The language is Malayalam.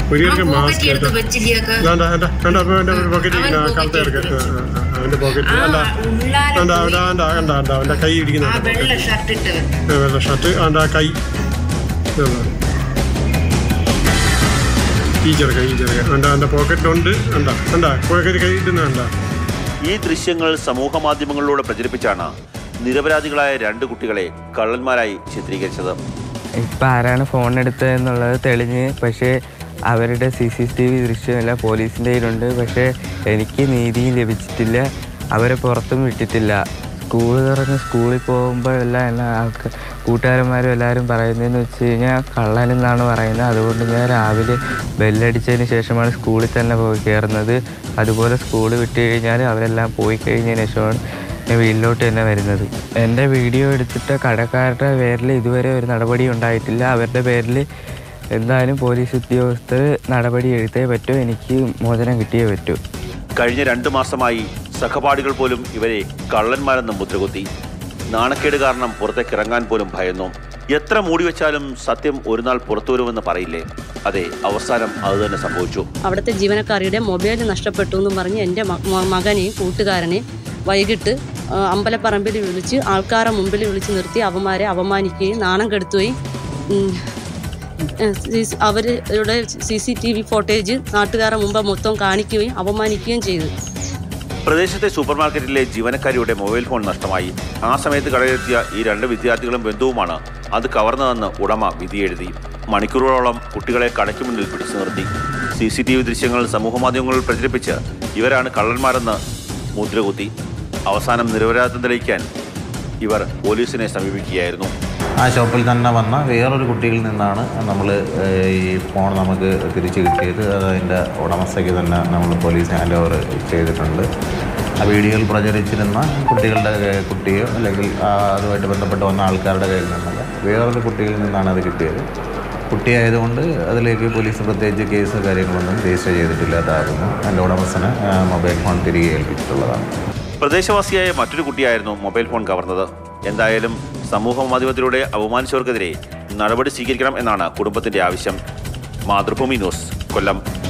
ഒരു കണക്ക് മാസ്ക് പോക്കറ്റ് എടുത്ത് വെച്ചില്ലേക്ക വേണ്ട വേണ്ട വേണ്ട അപ്പൊ അവന്റെ പോക്കറ്റ് അവൻ കറുത്ത pocket എടുക്ക എടുത്ത് അവന്റെ പോക്കറ്റ് ആ വേണ്ട ഉള്ളാലെ വേണ്ട പോയി വേണ്ട വേണ്ട വേണ്ട വേണ്ട അവന്റെ കൈ ആ ഇടിക്കുന്നുണ്ട് വെള്ള ഷർട്ട് ഇട്ട് വെള്ള ഷർട്ട് അവന്റെ ആ കൈ ഇതുണ്ട്. ഈ ചെറുക്ക ഈ ചെറുക്ക അവന്റെ അവന്റെ പോക്കറ്റിലുണ്ട് വേണ്ട വേണ്ട പോക്കറ്റ് കൈ ഇടുന്ന വേണ്ട ഈ ദൃശ്യങ്ങൾ സമൂഹ മാധ്യമങ്ങളിലൂടെ പ്രചരിപ്പിച്ചാണ് നിരപരാധികളായ രണ്ട് കുട്ടികളെ കള്ളന്മാരായി ചിത്രീകരിച്ചത് ഇപ്പം ആരാണ് ഫോൺ എടുത്തതെന്നുള്ളത് തെളിഞ്ഞ് പക്ഷേ അവരുടെ സി സി ടി വി ദൃശ്യമില്ല പോലീസിൻ്റെ കയ്യിലുണ്ട് പക്ഷേ എനിക്ക് നീതിയും ലഭിച്ചിട്ടില്ല അവരെ പുറത്തും വിട്ടിട്ടില്ല സ്കൂൾ തുറന്ന് സ്കൂളിൽ പോകുമ്പോൾ എല്ലാം എല്ലാ ആൾക്ക് കൂട്ടുകാരന്മാരും എല്ലാവരും പറയുന്നതെന്ന് വെച്ച് കഴിഞ്ഞാൽ കള്ളനെന്നാണ് പറയുന്നത് അതുകൊണ്ട് ഞാൻ രാവിലെ ബെല്ലടിച്ചതിന് ശേഷമാണ് സ്കൂളിൽ തന്നെ പോയി കയറുന്നത് അതുപോലെ സ്കൂൾ വിട്ട് കഴിഞ്ഞാൽ അവരെല്ലാം പോയി കഴിഞ്ഞതിന് ശേഷമാണ് ഞാൻ വീട്ടിലോട്ട് തന്നെ വരുന്നത് എൻ്റെ വീഡിയോ എടുത്തിട്ട് കടക്കാരുടെ പേരിൽ ഇതുവരെ ഒരു നടപടി ഉണ്ടായിട്ടില്ല അവരുടെ പേരിൽ എന്തായാലും പോലീസ് ഉദ്യോഗസ്ഥർ നടപടി എടുത്തേ പറ്റൂ എനിക്ക് മോചനം കിട്ടിയേ പറ്റൂ കഴിഞ്ഞ രണ്ടു മാസമായി സഹപാഠികൾ പോലും ഇവരെ കള്ളന്മാരെന്ന് മുദ്രകുത്തി നാണക്കേട് കാരണം പുറത്തേക്ക് ഇറങ്ങാൻ പോലും ഭയന്നു എത്ര മൂടി വെച്ചാലും സത്യം ഒരു നാൾ പുറത്തു വരുമെന്ന് പറയില്ലേ അതെ അവസാനം അതുതന്നെ സംഭവിച്ചു അവിടുത്തെ ജീവനക്കാരിയുടെ മൊബൈൽ നഷ്ടപ്പെട്ടു എന്നും പറഞ്ഞ് എൻ്റെ മ- മ- മകനെയും കൂട്ടുകാരനെയും വൈകിട്ട് ആ, അമ്പലപ്പറമ്പിൽ വിളിച്ച് ആൾക്കാരെ മുമ്പിൽ വിളിച്ച് നിർത്തി അവന്മാരെ അപമാനിക്കുകയും നാണം കെടുത്തുകയും ഉം, ഏഹ്, സി- അവരുടെ C C T V footage നാട്ടുകാരെ മുമ്പ് മൊത്തം കാണിക്കുകയും അപമാനിക്കുകയും ചെയ്തു പ്രദേശത്തെ സൂപ്പർമാർക്കറ്റിലെ ജീവനക്കാരിയുടെ മൊബൈൽ ഫോൺ നഷ്ടമായി ആ സമയത്ത് കടയിലെത്തിയ ഈ രണ്ട് വിദ്യാർത്ഥികളും ബന്ധുവുമാണ് അത് കവർന്നതെന്ന് ഉടമ വിധിയെഴുതി മണിക്കൂറുകളോളം കുട്ടികളെ കടയ്ക്ക് മുന്നിൽ പിടിച്ചു നിർത്തി സി സി ടി വി ദൃശ്യങ്ങൾ സമൂഹമാധ്യമങ്ങളിൽ പ്രചരിപ്പിച്ച് ഇവരാണ് കള്ളന്മാരെന്ന് മുദ്രകുത്തി അവസാനം നിരപരാധിത്വം തെളിയിക്കാൻ ഇവർ പോലീസിനെ സമീപിക്കുകയായിരുന്നു ആ ഷോപ്പിൽ തന്നെ വന്ന വേറൊരു കുട്ടിയിൽ നിന്നാണ് നമ്മൾ ഈ ഫോൺ നമുക്ക് തിരിച്ചു കിട്ടിയത് അത് അതിൻ്റെ ഉടമസ്ഥയ്ക്ക് തന്നെ നമ്മൾ പോലീസ് ഹാൻഡ് ഓവർ ചെയ്തിട്ടുണ്ട് ആ വീഡിയോയിൽ പ്രചരിച്ചിരുന്ന കുട്ടികളുടെ കൈ- കുട്ടിയോ അല്ലെങ്കിൽ ആ അതുമായിട്ട് ബന്ധപ്പെട്ട് വന്ന ആൾക്കാരുടെ കയ്യിൽ നിന്നല്ല വേറൊരു കുട്ടിയിൽ നിന്നാണ് അത് കിട്ടിയത് കുട്ടിയായതുകൊണ്ട് അതിലേക്ക് പോലീസ് പ്രത്യേകിച്ച് കേസ് കാര്യങ്ങളൊന്നും രജിസ്റ്റർ ചെയ്തിട്ടില്ലാതാകുന്നു എൻ്റെ ഉടമസ്ഥന് ആ മൊബൈൽ ഫോൺ തിരികെ ഏൽപ്പിച്ചിട്ടുള്ളതാണ് പ്രദേശവാസിയായ മറ്റൊരു കുട്ടിയായിരുന്നു മൊബൈൽ ഫോൺ കവർന്നത് എന്തായാലും സമൂഹ മാധ്യമത്തിലൂടെ അപമാനിച്ചവർക്കെതിരെ നടപടി സ്വീകരിക്കണം എന്നാണ് കുടുംബത്തിന്റെ ആവശ്യം മാതൃഭൂമി ന്യൂസ് കൊല്ലം